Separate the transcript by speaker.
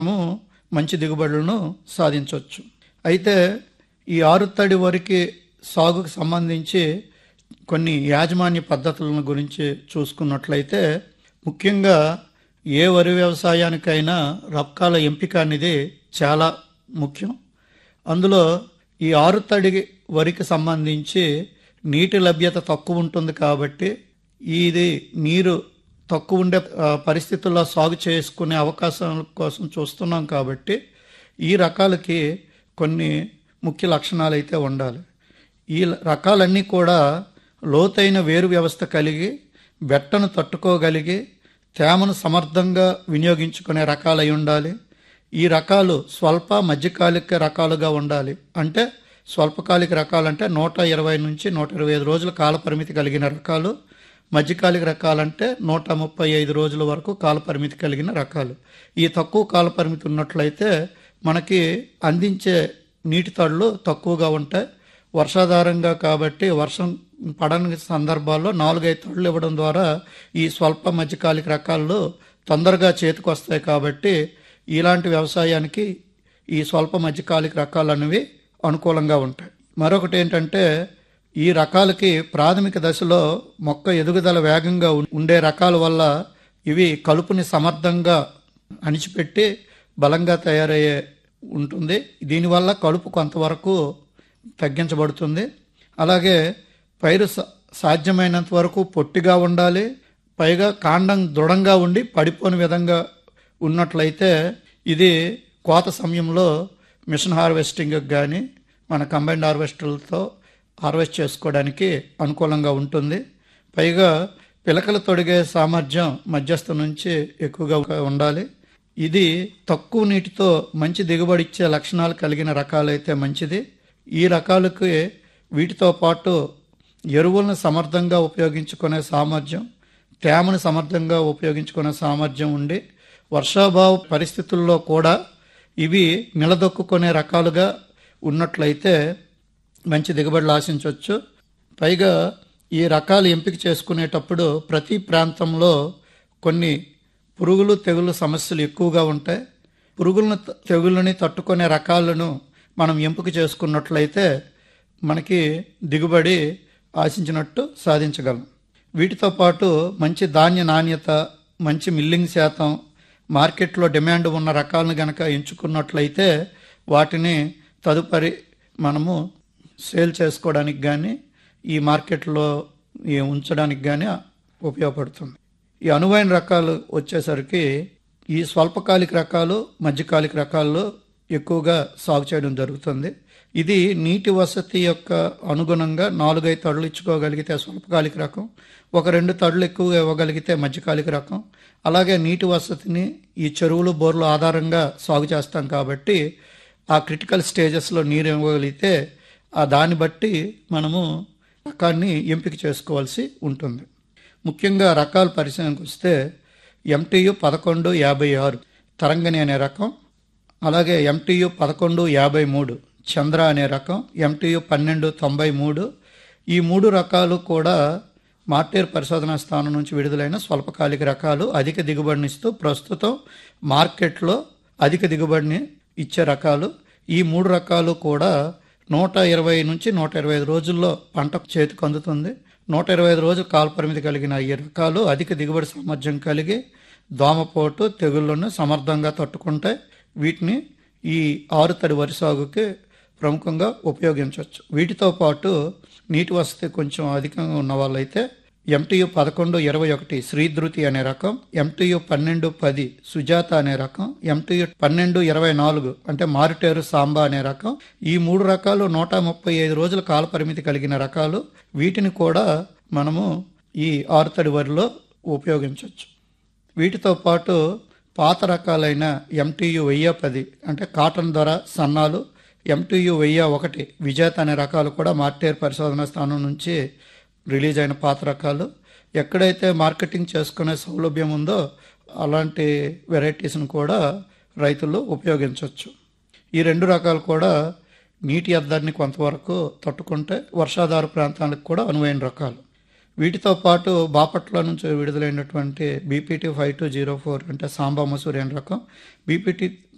Speaker 1: మనము మంచి దిగుబడులను సాధించవచ్చు అయితే ఈ ఆరుతడి వరికి సాగుకు సంబంధించి కొన్ని యాజమాన్య పద్ధతులను గురించి చూసుకున్నట్లయితే ముఖ్యంగా ఏ వరి వ్యవసాయానికైనా రకాల ఎంపిక అనేది చాలా ముఖ్యం అందులో ఈ ఆరుతడి వరికి సంబంధించి నీటి లభ్యత తక్కువ ఉంటుంది కాబట్టి ఇది నీరు తక్కువ ఉండే ఆ, పరిస్థితుల్లో సాగు చేసుకునే అవకాశాల కోసం చూస్తున్నాం కాబట్టి ఈ రకాలకి కొన్ని ముఖ్య లక్షణాలు అయితే ఉండాలి ఈ రకాలన్నీ కూడా లోతైన వేరు వ్యవస్థ కలిగి బెట్టను తట్టుకోగలిగి తేమను సమర్థంగా వినియోగించుకునే రకాలై ఉండాలి ఈ రకాలు స్వల్ప మధ్యకాలిక రకాలుగా ఉండాలి అంటే స్వల్పకాలిక రకాలంటే నూట ఇరవై నుంచి నూట ఇరవై ఐదు రోజుల కాల పరిమితి కలిగిన రకాలు మధ్యకాలిక రకాలంటే నూట ముప్పై ఐదు రోజుల వరకు కాల పరిమితి కలిగిన రకాలు ఈ తక్కువ కాల పరిమితి ఉన్నట్లయితే మనకి అందించే నీటి తడులు తక్కువగా ఉంటాయి వర్షాధారంగా కాబట్టి వర్షం పడని సందర్భాల్లో నాలుగైదు తడులు ఇవ్వడం ద్వారా ఈ స్వల్ప మధ్యకాలిక రకాలు తొందరగా చేతికి వస్తాయి కాబట్టి ఇలాంటి వ్యవసాయానికి ఈ స్వల్ప మధ్యకాలిక రకాలు అనేవి అనుకూలంగా ఉంటాయి మరొకటి ఏంటంటే ఈ రకాలకి ప్రాథమిక దశలో మొక్క ఎదుగుదల వేగంగా ఉం- ఉండే రకాల వల్ల ఇవి కలుపుని సమర్థంగా అణిచిపెట్టి బలంగా తయారయ్యే ఉంటుంది దీనివల్ల కలుపు కొంతవరకు తగ్గించబడుతుంది అలాగే పైరు సా- సాధ్యమైనంత వరకు పొట్టిగా ఉండాలి పైగా కాండం దృఢంగా ఉండి పడిపోని విధంగా ఉన్నట్లయితే ఇది కోత సమయంలో మిషన్ హార్వెస్టింగ్ కానీ మన కంబైన్డ్ హార్వెస్టర్లతో హార్వెస్ట్ చేసుకోవడానికి అనుకూలంగా ఉంటుంది పైగా పిలకలు తొడిగే సామర్థ్యం మధ్యస్థ నుంచి ఎక్కువగా ఉండాలి ఇది తక్కువ నీటితో మంచి దిగుబడి ఇచ్చే లక్షణాలు కలిగిన రకాలైతే మంచిది ఈ రకాలకి వీటితో పాటు ఎరువులను సమర్థంగా ఉపయోగించుకునే సామర్థ్యం తేమను సమర్థంగా ఉపయోగించుకునే సామర్థ్యం ఉండి వర్షాభావ పరిస్థితుల్లో కూడా ఇవి నిలదొక్కునే రకాలుగా ఉన్నట్లయితే మంచి దిగుబడులు ఆశించవచ్చు పైగా ఈ రకాలు ఎంపిక చేసుకునేటప్పుడు ప్రతి ప్రాంతంలో కొన్ని పురుగులు తెగులు సమస్యలు ఎక్కువగా ఉంటాయి పురుగులను త- తెగుళ్ళని తట్టుకునే రకాలను మనం ఎంపిక చేసుకున్నట్లయితే మనకి దిగుబడి ఆశించినట్టు సాధించగలం వీటితో పాటు మంచి ధాన్య నాణ్యత మంచి మిల్లింగ్ శాతం మార్కెట్లో డిమాండ్ ఉన్న రకాలను గనక ఎంచుకున్నట్లయితే వాటిని తదుపరి మనము సేల్ చేసుకోవడానికి కానీ ఈ మార్కెట్లో ఈ ఉంచడానికి కానీ ఉపయోగపడుతుంది ఈ అనువైన రకాలు వచ్చేసరికి ఈ స్వల్పకాలిక రకాలు మధ్యకాలిక రకాల్లో ఎక్కువగా సాగు చేయడం జరుగుతుంది ఇది నీటి వసతి యొక్క అనుగుణంగా నాలుగైదు తడులు ఇచ్చుకోగలిగితే స్వల్పకాలిక రకం ఒక రెండు తడులు ఎక్కువగా ఇవ్వగలిగితే మధ్యకాలిక రకం అలాగే నీటి వసతిని ఈ చెరువులు బోర్లు ఆధారంగా సాగు చేస్తాం కాబట్టి ఆ క్రిటికల్ స్టేజెస్లో నీరు ఇవ్వగలిగితే ఆ దాన్ని బట్టి మనము రకాన్ని ఎంపిక చేసుకోవాల్సి ఉంటుంది ముఖ్యంగా రకాల పరిశీలనకు వస్తే ఎంటీయు పదకొండు యాభై ఆరు తరంగని అనే రకం అలాగే ఎంటీయు పదకొండు యాభై మూడు చంద్ర అనే రకం ఎంటీయు పన్నెండు తొంభై మూడు ఈ మూడు రకాలు కూడా మార్టేర్ పరిశోధనా స్థానం నుంచి విడుదలైన స్వల్పకాలిక రకాలు అధిక దిగుబడినిస్తూ ప్రస్తుతం మార్కెట్లో అధిక దిగుబడిని ఇచ్చే రకాలు ఈ మూడు రకాలు కూడా నూట ఇరవై నుంచి నూట ఇరవై ఐదు రోజుల్లో పంట చేతికి అందుతుంది నూట ఇరవై ఐదు రోజులు కాల పరిమితి కలిగిన ఈ రకాలు అధిక దిగుబడి సామర్థ్యం కలిగి దోమపోటు తెగుళ్లను సమర్థంగా తట్టుకుంటాయి వీటిని ఈ ఆరుతడి వరి సాగుకి ప్రముఖంగా ఉపయోగించవచ్చు వీటితో పాటు నీటి వసతి కొంచెం అధికంగా ఉన్న వాళ్ళైతే ఎంటీయు పదకొండు ఇరవై ఒకటి శ్రీధృతి అనే రకం ఎంటీయు పన్నెండు పది సుజాత అనే రకం ఎంటీయు పన్నెండు ఇరవై నాలుగు అంటే మారుటేరు సాంబా అనే రకం ఈ మూడు రకాలు నూట ముప్పై ఐదు రోజుల కాల పరిమితి కలిగిన రకాలు వీటిని కూడా మనము ఈ ఆరుతడి వరిలో ఉపయోగించవచ్చు వీటితో పాటు పాత రకాలైన ఎంటీయు వెయ్యి పది అంటే కాటన్ ధర సన్నాలు ఎంటీయు వెయ్యి ఒకటి విజేత అనే రకాలు కూడా మార్టేర్ పరిశోధన స్థానం నుంచి రిలీజ్ అయిన పాత రకాలు ఎక్కడైతే మార్కెటింగ్ చేసుకునే సౌలభ్యం ఉందో అలాంటి వెరైటీస్ను కూడా రైతులు ఉపయోగించవచ్చు ఈ రెండు రకాలు కూడా నీటి ఎద్దడిని కొంతవరకు తట్టుకుంటే వర్షాధార ప్రాంతాలకు కూడా అనువైన రకాలు వీటితో పాటు బాపట్ల నుంచి విడుదలైనటువంటి BPT five two zero four అంటే సాంబా మసూరి అనే రకం బీపీటీ